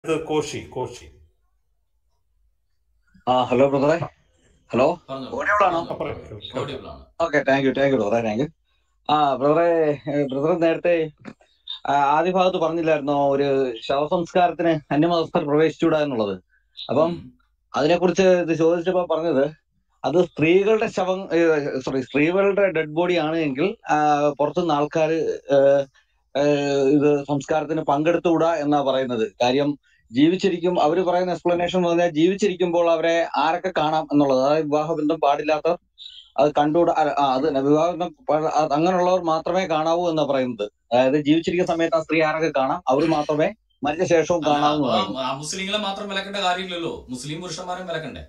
ഇത് കോശി കോശി ആ ഹലോ ബ്രദറെ ഹലോ പറഞ്ഞോളൂ ഓഡിയോബിൾ ആണോ ആ, പറയൂ. കേൾക്കാം. ഓഡിയബിൾ ആണ് okay thank you thank you ബ്രദറെ താങ്ക് യു ആ ബ്രദറെ ബ്രദർ നേരത്തെ ആ, ആദ്യ ഭാഗത്ത് പറഞ്ഞില്ലായിരുന്നോ ഒരു ശവസംസ്കാരത്തിന് അന്യമതസ്ഥർ പ്രവേശിച്ചൂടാ എന്നുള്ളത് അപ്പം അതിനെക്കുറിച്ച് ഇത് ചോദിച്ചപ്പോ പറഞ്ഞത് അത് സ്ത്രീകളുടെ ശവം സോറി സ്ത്രീകളുടെ ഡെഡ് ബോഡി ആണ് എങ്കിൽ ആ, പുറത്തുനിന്ന് ആൾക്കാർ ഇത് സംസ്കാരത്തിന് പങ്കെടുത്തുകൂടാ എന്നാ പറയുന്നത് കാര്യം ജീവിച്ചിരിക്കും അവര് പറയുന്ന എക്സ്പ്ലനേഷൻ എന്ന് പറഞ്ഞാൽ ജീവിച്ചിരിക്കുമ്പോൾ അവരെ ആരൊക്കെ കാണാം എന്നുള്ളത് അതായത് വിവാഹബന്ധം പാടില്ലാത്തവർ അത് കണ്ടുകൂടാ അല്ല, ആ, അത് തന്നെ വിവാഹബന്ധം പാ- അത് അങ്ങനെയുള്ളവർ മാത്രമേ കാണാവൂ എന്നാ പറയുന്നത് അതായത് ജീവിച്ചിരിക്കുന്ന സമയത്ത് ആ സ്ത്രീ ആരൊക്കെ കാണാം അവർ മാത്രമേ മരിച്ച ശേഷവും കാണാവൂ എന്ന് പറയുന്നത് ആ മുസ്ലിങ്ങളെ മാത്രം വിലക്കേണ്ട കാര്യമില്ലല്ലോ മുസ്ലിം പുരുഷന്മാരും വിലക്കണ്ടേ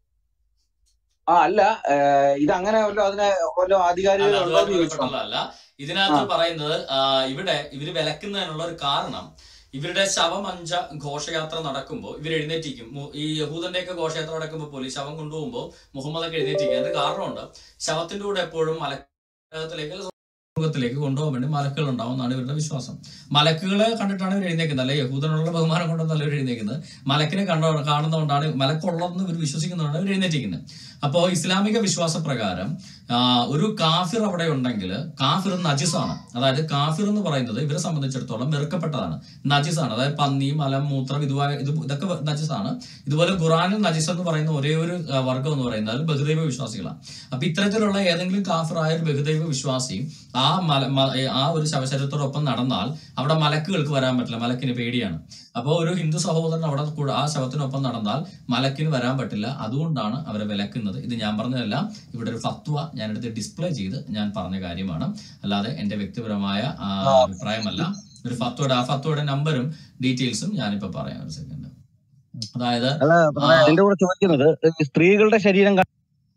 ആ അല്ല ഏഹ്, ഇത് അങ്ങനെ വല്ലോ അതിനെ വല്ലോ ആധികാരികത അല്ല, ഉണ്ടോ എന്ന് അതുമായിട്ട് ചോദിച്ചോ ബന്ധപ്പെട്ടതല്ല ഇതിനകത്ത് പറയുന്നത് ആ, ഇവിടെ ഇവര് വിലക്കുന്നതിനുള്ള ഒരു കാരണം ഇവരുടെ ശവമഞ്ച ഘോഷയാത്ര നടക്കുമ്പോൾ ഇവർ എഴുന്നേറ്റിക്കും മു- ഈ യഹൂദന്റെ ഒക്കെ ഘോഷയാത്ര നടക്കുമ്പോൾ പോലും ശവം കൊണ്ടുപോകുമ്പോൾ മുഹമ്മദൊക്കെ എഴുന്നേറ്റിക്കും അതിന്റെ കാരണമുണ്ട് ശവത്തിന്റെ കൂടെ എപ്പോഴും മലക്കത്തിലേക്ക് സ്വർഗത്തിലേക്ക് കൊണ്ടുപോകാൻ വേണ്ടി മലക്കുകൾ ഉണ്ടാവും എന്നാണ് ഇവരുടെ വിശ്വാസം മലക്കുകളെ കണ്ടിട്ടാണ് ഇവർ എഴുന്നേക്കുന്നത് അല്ലെ യഹൂദനുള്ള ബഹുമാനം കൊണ്ടൊന്നല്ല ഇവർ എഴുന്നേക്കുന്നത് മലക്കിനെ കണ്ട കാണുന്നതുകൊണ്ടാണ് മലക്കുള്ളതെന്ന് ഇവർ വിശ്വസിക്കുന്നതുകൊണ്ടാണ് ഇവർ എഴുന്നേറ്റിക്കുന്നത് അപ്പോൾ ഇസ്ലാമിക വിശ്വാസ പ്രകാരം ആ, ഒരു കാഫിർ അവിടെ ഉണ്ടെങ്കിൽ കാഫിർ നജിസാണ് അതായത് കാഫിർ എന്ന് പറയുന്നത് ഇവരെ സംബന്ധിച്ചിടത്തോളം വെറുക്കപ്പെട്ടതാണ് നജിസാണ് അതായത് പന്നി മലം മൂത്രം ഇതുവായ ഇത് ഇതൊക്കെ നജിസാണ് ഇതുപോലെ ഖുറാനിൽ നജിസ് എന്ന് പറയുന്ന ഒരേ ഒരു ആ, വർഗം എന്ന് പറയുന്നത് ബഹുദൈവ വിശ്വാസികളാണ് അപ്പൊ ഇത്തരത്തിലുള്ള ഏതെങ്കിലും കാഫിറായ ഒരു ബഹുദൈവ വിശ്വാസി ആ മല മ- ഏ, ആ ഒരു ശവശരീരത്തോടൊപ്പം നടന്നാൽ അവിടെ മലക്കുകൾക്ക് വരാൻ പറ്റില്ല മലക്കിന് പേടിയാണ് അപ്പോൾ ഒരു ഹിന്ദു സഹോദരൻ അവിടെ കൂടെ ആ ശവത്തിനൊപ്പം നടന്നാൽ മലക്കിന് വരാൻ പറ്റില്ല അതുകൊണ്ടാണ് അവരെ വിലക്കുന്നത് ഇത് ഞാൻ പറഞ്ഞതല്ല ഇവിടെ ഒരു ഫത്വ ഞാൻ എടുത്ത് ഡിസ്പ്ലേ ചെയ്ത് ഞാൻ പറഞ്ഞ കാര്യമാണ് അല്ലാതെ എന്റെ വ്യക്തിപരമായ ആ, അഭിപ്രായമല്ല ഒരു ഫത്വയുടെ ആ ഫത്വയുടെ നമ്പറും ഡീറ്റെയിൽസും ഞാനിപ്പോ പറയാം ഒരു സെക്കൻഡ് അതായത് അല്ല ബ്രദറെ, ആ. എന്റെ കൂടെ ചോദിക്കുന്നത് ഈ സ്ത്രീകളുടെ ശരീരം ക-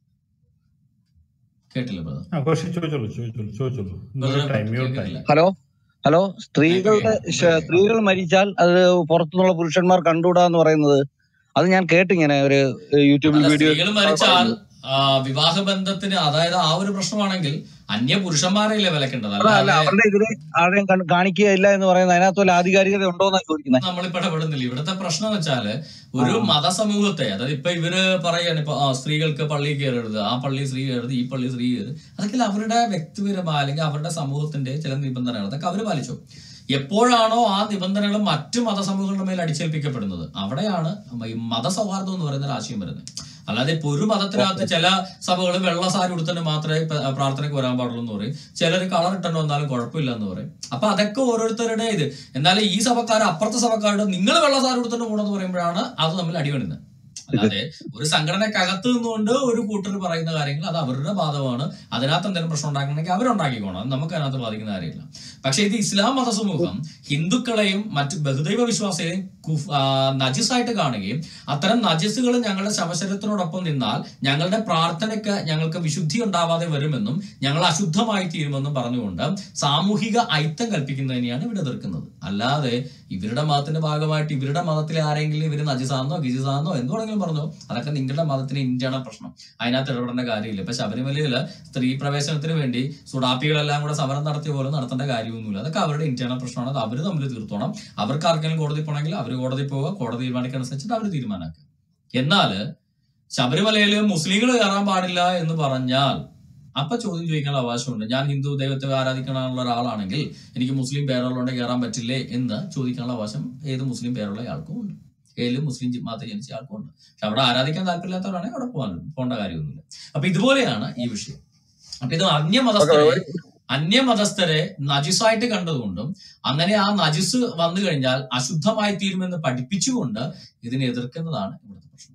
കേട്ടില്ല ബ്രദർ ആ, കോശി ചോദിച്ചോളൂ ചോദിച്ചോളൂ ചോദിച്ചോളൂ ബ്രദറെ, ടൈം മ്യൂട്ട് കേൾക്കുന്നില്ല. ഹലോ ഹലോ സ്ത്രീകളുടെ കേൾക്കാം, ശ- കേൾക്കാം. സ്ത്രീകൾ മരിച്ചാൽ അത് പുറത്തുനിന്നുള്ള പുരുഷന്മാർ കണ്ടുകൂടാ എന്ന് പറയുന്നത് അത് ഞാൻ കേട്ടിങ്ങനെ ഒരു ഏഹ്, യൂട്യൂബിൽ അല്ല, വീഡിയോ സ്ത്രീകൾ മരിച്ചാൽ ആ, വിവാഹ ബന്ധത്തിന് അതായത് ആ ഒരു പ്രശ്നമാണെങ്കിൽ അന്യ പുരുഷന്മാരെയല്ലേ വിലക്കേണ്ടത് അല്ല അല്ലാതെ അവരുടെ ഇതില് ആരെയും കണ്ട് കാണിക്കുകയില്ല എന്ന് പറയുന്നത് അതിനകത്ത് വല്ല ആധികാരികത ഉണ്ടോ എന്നാണ് ചോദിക്കുന്നത് നമ്മളിപ്പോ ഇടപെടുന്നില്ല ഇവിടുത്തെ പ്രശ്നം എന്ന് വെച്ചാല് ഒരു ആ. മതസമൂഹത്തെ അതായത് ഇപ്പൊ ഇവര് പറയാണ് ഇപ്പൊ ആ, സ്ത്രീകൾക്ക് പള്ളി കയറരുത് ആ പള്ളി സ്ത്രീ കയറരുത് ഈ പള്ളി സ്ത്രീ കയറരുത് അതൊക്കെ അവരുടെ വ്യക്തിപരമായ അല്ലെങ്കിൽ അവരുടെ സമൂഹത്തിന്റെ ചില നിബന്ധനകൾ അതൊക്കെ അവര് പാലിച്ചു എപ്പോഴാണോ ആ നിബന്ധനകൾ മറ്റു മതസമൂഹങ്ങളുടെ മേൽ അടിച്ചേൽപ്പിക്കപ്പെടുന്നത് അവിടെയാണ് ഈ മതസൗഹാർദ്ദം എന്ന് പറയുന്ന ഒരു ആശയം വരുന്നത് അല്ലാതെ ഇപ്പൊ ഒരു മതത്തിനകത്ത് ചില സഭകൾ വെള്ള സാരി ഉടുത്തന്നെ മാത്രമേ ഇപ്പൊ പ്രാർത്ഥനയ്ക്ക് വരാൻ പാടുള്ളൂ എന്ന് പറയും ചിലർ കളർ ഇട്ടെന്ന് വന്നാലും കുഴപ്പമില്ല എന്ന് പറയും അപ്പൊ അതൊക്കെ ഓരോരുത്തരുടെ ഇത് എന്നാൽ ഈ സഭക്കാർ അപ്പുറത്തെ സഭക്കാരുടെ നിങ്ങൾ വെള്ള സാരി ഉടുത്തന്നെ പോകണമെന്ന് പറയുമ്പോഴാണ് അത് തമ്മിൽ അടിവടുന്നത് അല്ലാതെ ഒരു സംഘടനക്കകത്ത് നിന്നുകൊണ്ട് ഒരു കൂട്ടർ പറയുന്ന കാര്യങ്ങൾ അത് അവരുടെ ബാധകമാണ് അതിനകത്ത് എന്തെങ്കിലും പ്രശ്നം ഉണ്ടാക്കണമെങ്കിൽ അവരുണ്ടാക്കിക്കോണം അത് നമുക്ക് അതിനകത്ത് ബാധിക്കുന്ന കാര്യമില്ല പക്ഷെ ഇത് ഇസ്ലാം മതസമൂഹം ഹിന്ദുക്കളെയും മറ്റ് ബഹുദൈവ വിശ്വാസികളെയും കുഫ്- ആ, നജിസായിട്ട് കാണുകയും അത്തരം നജിസുകൾ ഞങ്ങളുടെ ശവശരീരത്തിനോടൊപ്പം നിന്നാൽ ഞങ്ങളുടെ പ്രാർത്ഥനയ്ക്ക് ഞങ്ങൾക്ക് വിശുദ്ധി ഉണ്ടാവാതെ വരുമെന്നും ഞങ്ങൾ അശുദ്ധമായി തീരുമെന്നും പറഞ്ഞുകൊണ്ട് സാമൂഹിക ഐക്യം കൽപ്പിക്കുന്നതിനെയാണ് ഇവിടെ എതിർക്കുന്നത് അല്ലാതെ ഇവരുടെ മതത്തിന്റെ ഭാഗമായിട്ട് ഇവരുടെ മതത്തിലെ ആരെങ്കിലും ഇവര് നജിസാന്നോ ഗിജിസാന്നോ എന്ത് വേണമെങ്കിലും പറഞ്ഞോ അതൊക്കെ നിങ്ങളുടെ മതത്തിന് ഇന്ത്യയാണ് പ്രശ്നം അതിനകത്ത് ഇടപെടേണ്ട കാര്യമില്ല ഇപ്പൊ ശബരിമലയില് സ്ത്രീ പ്രവേശനത്തിന് വേണ്ടി സുഡാപ്പികളെല്ലാം കൂടെ സമരം നടത്തിയ പോലെ നടത്തേണ്ട കാര്യമൊന്നുമില്ല അതൊക്കെ അവരുടെ ഇന്ത്യയുടെ പ്രശ്നമാണ് അത് അവർ തമ്മിൽ തീർത്തോണം അവർക്ക് ആർക്കെങ്കിലും കോടതി പോകണമെങ്കിൽ അവർ കോടതി പോവുക കോടതി തീരുമാനിക്കനുസരിച്ചിട്ട് അവർ തീരുമാനാക്കുക എന്നാല് ശബരിമലയില് മുസ്ലിങ്ങൾ കയറാൻ പാടില്ല എന്ന് പറഞ്ഞാൽ അപ്പൊ ചോദ്യം ചോദിക്കാനുള്ള അവകാശമുണ്ട് ഞാൻ ഹിന്ദു ദൈവത്തെ ആരാധിക്കാനുള്ള ഒരാളാണെങ്കിൽ എനിക്ക് മുസ്ലിം പേരുള്ളതുകൊണ്ട് കയറാൻ പറ്റില്ലേ എന്ന് ചോദിക്കാനുള്ള അവകാശം ഏത് മുസ്ലിം പേരുള്ള ആൾക്കും ഉണ്ട് ഏത് മുസ്ലിം ജി- മതം ജനിച്ച ആൾക്കും ഉണ്ട് പക്ഷെ അവിടെ ആരാധിക്കാൻ താല്പര്യമില്ലാത്തവരാണെങ്കിൽ അവിടെ പോകാൻ പോകേണ്ട കാര്യമൊന്നുമില്ല അപ്പൊ ഇതുപോലെയാണ് ഈ വിഷയം അപ്പൊ ഇത് അന്യമതസ്ഥരെ അന്യമതസ്ഥരെ നജിസായിട്ട് കണ്ടതുകൊണ്ടും അങ്ങനെ ആ നജിസ് വന്നു കഴിഞ്ഞാൽ അശുദ്ധമായി തീരുമെന്ന് പഠിപ്പിച്ചുകൊണ്ട് ഇതിനെ എതിർക്കുന്നതാണ് ഇവിടുത്തെ പ്രശ്നം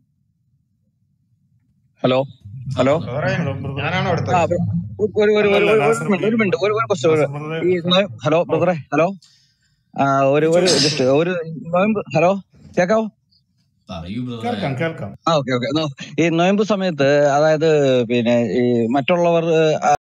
ഹലോ ഹലോ ബ്രദറെ, ഞാനാണോ ആ, എടുത്തത് ഒരു ഒരു ഒരു ഒരു ഒരു മിനിറ്റ് ഒരു മിനിറ്റ് ഒരു ഒരു ക്വസ്റ്റ്യൻ ഒരു ഈ നൊയ- ഹലോ ബ്രദറെ ഹലോ ആ ഒരു ഒരു ജസ്റ്റ് ഒരു നോയമ്പ് ഹലോ കേക്കാവോ പറയൂ ബ്രദറെ കേൾക്കാം കേൾക്കാം ആ ഓക്കെ ഓക്കെ ഈ നോയമ്പ് സമയത്ത് അതായത് പിന്നെ ഈ മറ്റുള്ളവർ